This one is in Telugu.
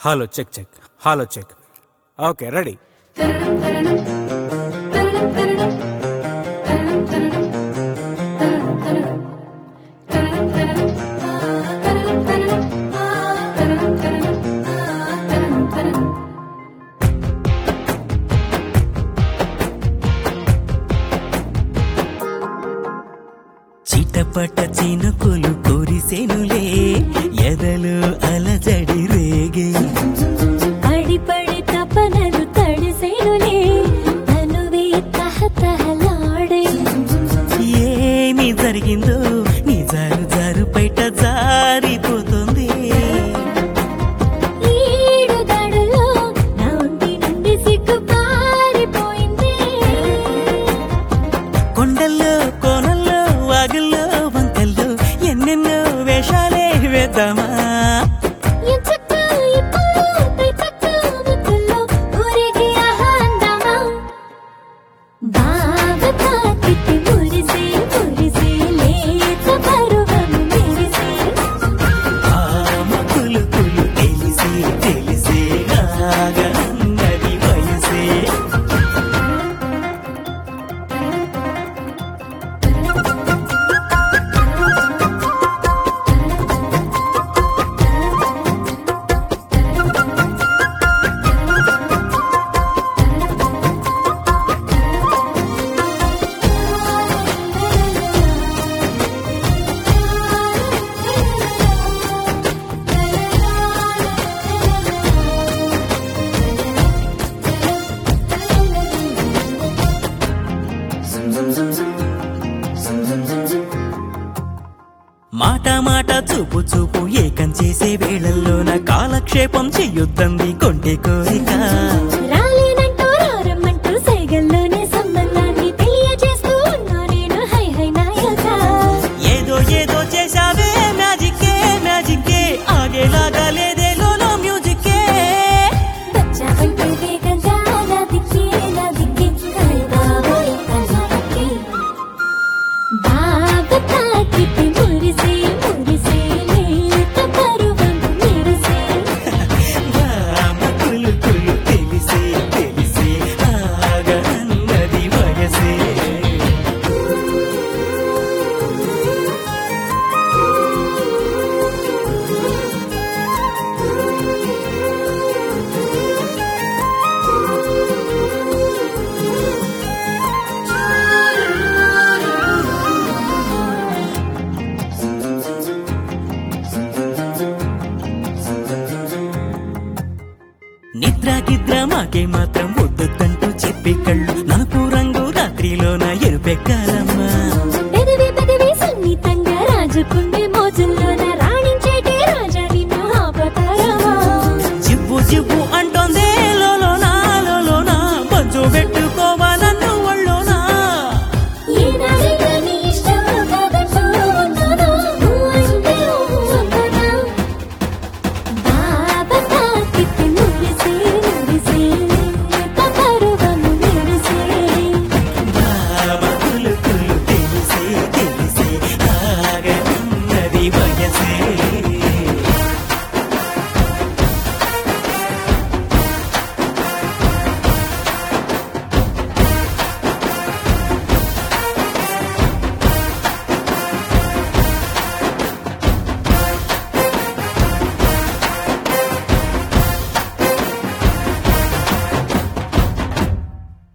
hello check check hello check okay ready చిటపట చినుకులు కురిసెనులే ఎదలు అలజడి రేగే అడిపడి తపనలు తడిసేనులే తనువే తహతహలాడే ఏమి జరిగిందో నీ జారు జారు బయట జారిపోతుంది ఈడు దడులో నా ఒంటి నుండి సిగ్గు పారిపోయింది కొండల్లో కోనల్లో వాగుల్లో వంకల్లో ఎన్నెన్నో వేషాలే వేద్దామా ఎంచక్క ఇప్పుల్లో పైచక్క ముక్కుల్లో ఊరేగి ఆహా అందామా బాగా తాకితి మురిసి మురిసి లేత పరువం మెరిసి ఆమ కులుకులు తెలిసి తెలిసి ఆగన్నది వయసే మాట మాట చూపు చూపు ఏకం చేసే వేళల్లోన కాలక్షేపం చెయ్యొద్దంది కొంటే కోరిక రాలేనంటూ రారమ్మంటూ సైగల్లోనే సంబంధాన్ని తెలియజేస్తూ ఉన్నా నేను హై హై నాయక ఏదో ఏదో చేశావే మ్యాజిక్కే మ్యాజిక్కే ఆగేలాగా లేదే లోలో మ్యూజిక్కే వచ్చావంటే వేగంగా నా దిక్కే నా దిక్కే కలగాబోయ్ కలగాబట్టి బాగా తాకితి మురిసి మురిసి లేత పరువం మెరిసి రామ కులు కులు తెలిసి తెలిసి ఆగన్నది వయసే నిద్ర గిద్ర మాకే మాత్రం వద్దొద్దంటూ చెప్పి కళ్ళు నలుపు రంగు రాత్రిలోన ఎరుపెక్కాలమ్మా పెదవి పెదవి సున్నితంగా రాజుకుండే మోజుల్లోన రాణించేటి రాజా నిన్ను ఆపతారమా జివ్వు జివ్వు